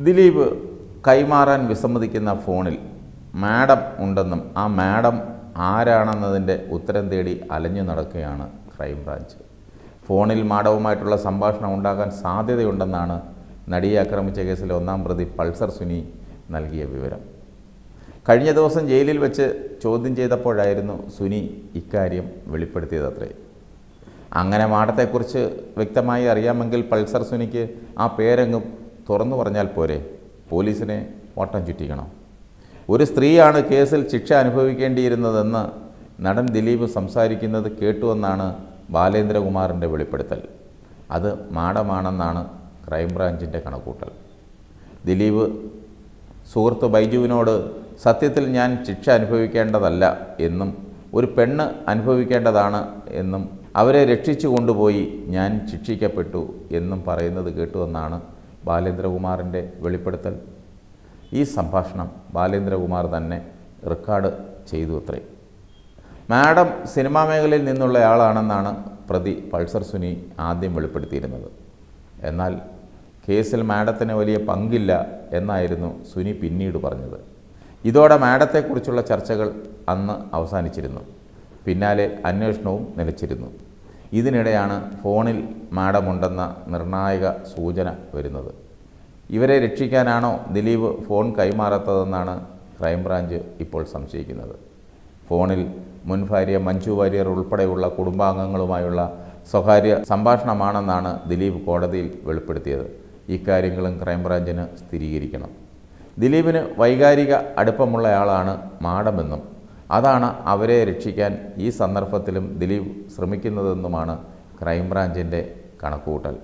ദിലീപ് കൈമാറാൻ വിസമ്മതിക്കുന്ന ഫോണിൽ മാഡം ഉണ്ടെന്നും ആ മാഡം ആരാണെന്നതിൻ്റെ ഉത്തരം തേടി അലഞ്ഞു നടക്കുകയാണ് ക്രൈംബ്രാഞ്ച് ഫോണിൽ മാഡവുമായിട്ടുള്ള സംഭാഷണം ഉണ്ടാകാൻ സാധ്യതയുണ്ടെന്നാണ് നടിയെ ആക്രമിച്ച കേസിലെ ഒന്നാം പ്രതി പൾസർ സുനി നൽകിയ വിവരം കഴിഞ്ഞ ദിവസം ജയിലിൽ വെച്ച് ചോദ്യം ചെയ്തപ്പോഴായിരുന്നു സുനി ഇക്കാര്യം വെളിപ്പെടുത്തിയതത്രേ അങ്ങനെ മാഡത്തെക്കുറിച്ച് വ്യക്തമായി അറിയാമെങ്കിൽ പൾസർ സുനിക്ക് ആ പേരങ്ങ് തുറന്നു പറഞ്ഞാൽ പോരെ പോലീസിനെ ഓട്ടം ചുറ്റിക്കണം ഒരു സ്ത്രീയാണ് കേസിൽ ശിക്ഷ അനുഭവിക്കേണ്ടിയിരുന്നതെന്ന് നടൻ ദിലീപ് സംസാരിക്കുന്നത് കേട്ടുവെന്നാണ് ബാലേന്ദ്രകുമാറിൻ്റെ വെളിപ്പെടുത്തൽ അത് മാഡമാണെന്നാണ് ക്രൈംബ്രാഞ്ചിൻ്റെ കണക്കൂട്ടൽ ദിലീപ് സുഹൃത്ത് ബൈജുവിനോട് സത്യത്തിൽ ഞാൻ ശിക്ഷ അനുഭവിക്കേണ്ടതല്ല എന്നും ഒരു പെണ്ണ് അനുഭവിക്കേണ്ടതാണ് എന്നും അവരെ രക്ഷിച്ചു കൊണ്ടുപോയി ഞാൻ ശിക്ഷിക്കപ്പെട്ടു എന്നും പറയുന്നത് കേട്ടുവെന്നാണ് ബാലേന്ദ്രകുമാറിൻ്റെ വെളിപ്പെടുത്തൽ ഈ സംഭാഷണം ബാലേന്ദ്രകുമാർ തന്നെ റെക്കോർഡ് ചെയ്തു അത്രേ മാഡം സിനിമാ മേഖലയിൽ നിന്നുള്ളയാളാണെന്നാണ് പ്രതി പൾസർ സുനി ആദ്യം വെളിപ്പെടുത്തിയിരുന്നത് എന്നാൽ കേസിൽ മാഡത്തിന് വലിയ പങ്കില്ല എന്നായിരുന്നു സുനി പിന്നീട് പറഞ്ഞത് ഇതോടെ മാഡത്തെക്കുറിച്ചുള്ള ചർച്ചകൾ അന്ന് അവസാനിച്ചിരുന്നു പിന്നാലെ അന്വേഷണവും നിലച്ചിരുന്നു ഇതിനിടെയാണ് ഫോണിൽ മാഡമുണ്ടെന്ന നിർണായക സൂചന വരുന്നത് ഇവരെ രക്ഷിക്കാനാണോ ദിലീപ് ഫോൺ കൈമാറാത്തതെന്നാണ് ക്രൈംബ്രാഞ്ച് ഇപ്പോൾ സംശയിക്കുന്നത് ഫോണിൽ മുൻ ഭാര്യ മഞ്ജു വാര്യർ ഉൾപ്പെടെയുള്ള കുടുംബാംഗങ്ങളുമായുള്ള സ്വകാര്യ സംഭാഷണമാണെന്നാണ് ദിലീപ് കോടതിയിൽ വെളിപ്പെടുത്തിയത് ഇക്കാര്യങ്ങളും ക്രൈംബ്രാഞ്ചിന് സ്ഥിരീകരിക്കണം ദിലീപിന് വൈകാരിക അടുപ്പമുള്ളയാളാണ് മാഡമെന്നും അതാണ് അവരെ രക്ഷിക്കാൻ ഈ സന്ദർഭത്തിലും ദിലീപ് ശ്രമിക്കുന്നതെന്നുമാണ് ക്രൈംബ്രാഞ്ചിൻ്റെ കണക്കുകൂട്ടൽ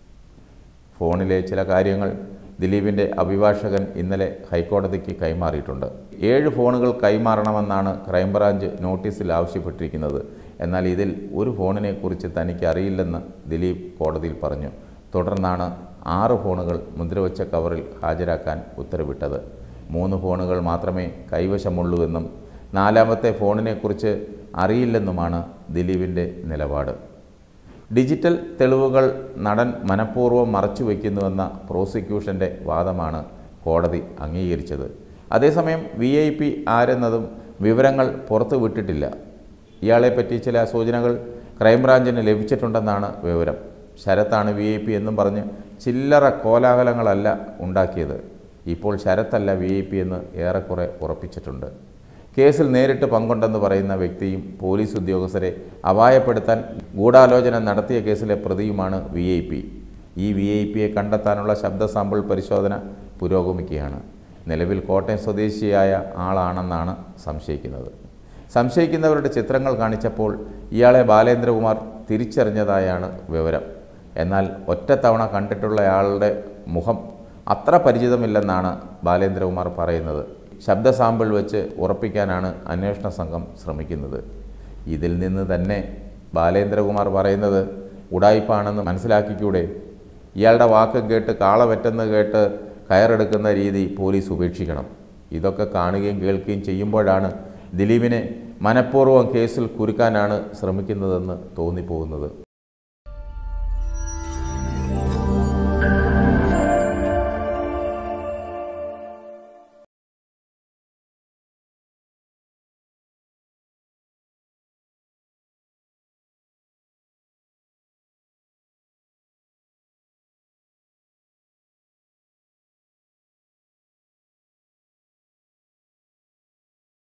ഫോണിലെ ചില കാര്യങ്ങൾ ദിലീപിൻ്റെ അഭിഭാഷകൻ ഇന്നലെ ഹൈക്കോടതിക്ക് കൈമാറിയിട്ടുണ്ട് ഏഴ് ഫോണുകൾ കൈമാറണമെന്നാണ് ക്രൈംബ്രാഞ്ച് നോട്ടീസിൽ ആവശ്യപ്പെട്ടിരിക്കുന്നത് എന്നാൽ ഇതിൽ ഒരു ഫോണിനെക്കുറിച്ച് തനിക്ക് അറിയില്ലെന്ന് ദിലീപ് കോടതിയിൽ പറഞ്ഞു തുടർന്നാണ് ആറ് ഫോണുകൾ മുദ്രവച്ച കവറിൽ ഹാജരാക്കാൻ ഉത്തരവിട്ടത് മൂന്ന് ഫോണുകൾ മാത്രമേ കൈവശമുള്ളൂവെന്നും നാലാമത്തെ ഫോണിനെക്കുറിച്ച് അറിയില്ലെന്നുമാണ് ദിലീപിൻ്റെ നിലപാട് ഡിജിറ്റൽ തെളിവുകൾ നടൻ മനഃപൂർവ്വം മറച്ചുവെക്കുന്നുവെന്ന പ്രോസിക്യൂഷൻ്റെ വാദമാണ് കോടതി അംഗീകരിച്ചത് അതേസമയം വി ഐ പി ആരെന്നതും വിവരങ്ങൾ പുറത്തുവിട്ടിട്ടില്ല ഇയാളെപ്പറ്റി ചില സൂചനകൾ ക്രൈംബ്രാഞ്ചിന് ലഭിച്ചിട്ടുണ്ടെന്നാണ് വിവരം ശരത്താണ് വി ഐ പി എന്നും പറഞ്ഞ് ചില്ലറ കോലാഹലങ്ങളല്ല ഉണ്ടാക്കിയത് ഇപ്പോൾ ശരത്തല്ല വി ഐ പി എന്ന് ഏറെക്കുറെ ഉറപ്പിച്ചിട്ടുണ്ട് കേസിൽ നേരിട്ട് പങ്കുണ്ടെന്ന് പറയുന്ന വ്യക്തിയും പോലീസ് ഉദ്യോഗസ്ഥരെ അപായപ്പെടുത്താൻ ഗൂഢാലോചന നടത്തിയ കേസിലെ പ്രതിയുമാണ് വി ഐ പി ഈ വി ഐ പിയെ കണ്ടെത്താനുള്ള ശബ്ദ സാമ്പിൾ പരിശോധന പുരോഗമിക്കുകയാണ് നിലവിൽ കോട്ടയം സ്വദേശിയായ ആളാണെന്നാണ് സംശയിക്കുന്നത് സംശയിക്കുന്നവരുടെ ചിത്രങ്ങൾ കാണിച്ചപ്പോൾ ഇയാളെ ബാലേന്ദ്രകുമാർ തിരിച്ചറിഞ്ഞതായാണ് വിവരം എന്നാൽ ഒറ്റത്തവണ കണ്ടിട്ടുള്ളയാളുടെ മുഖം അത്ര പരിചിതമില്ലെന്നാണ് ബാലേന്ദ്രകുമാർ പറയുന്നത് ശബ്ദ സാമ്പിൾ വെച്ച് ഉറപ്പിക്കാനാണ് അന്വേഷണ സംഘം ശ്രമിക്കുന്നത് ഇതിൽ നിന്ന് തന്നെ ബാലേന്ദ്രകുമാർ പറയുന്നത് ഉടായിപ്പാണെന്ന് മനസ്സിലാക്കിക്കൂടെ ഇയാളുടെ വാക്ക് കേട്ട് കാള പറ്റെന്ന് കേട്ട് കയറെടുക്കുന്ന രീതി പോലീസ് ഉപേക്ഷിക്കണം ഇതൊക്കെ കാണുകയും കേൾക്കുകയും ചെയ്യുമ്പോഴാണ് ദിലീപിനെ മനഃപൂർവ്വം കേസിൽ കുരുക്കാനാണ് ശ്രമിക്കുന്നതെന്ന് തോന്നിപ്പോകുന്നത്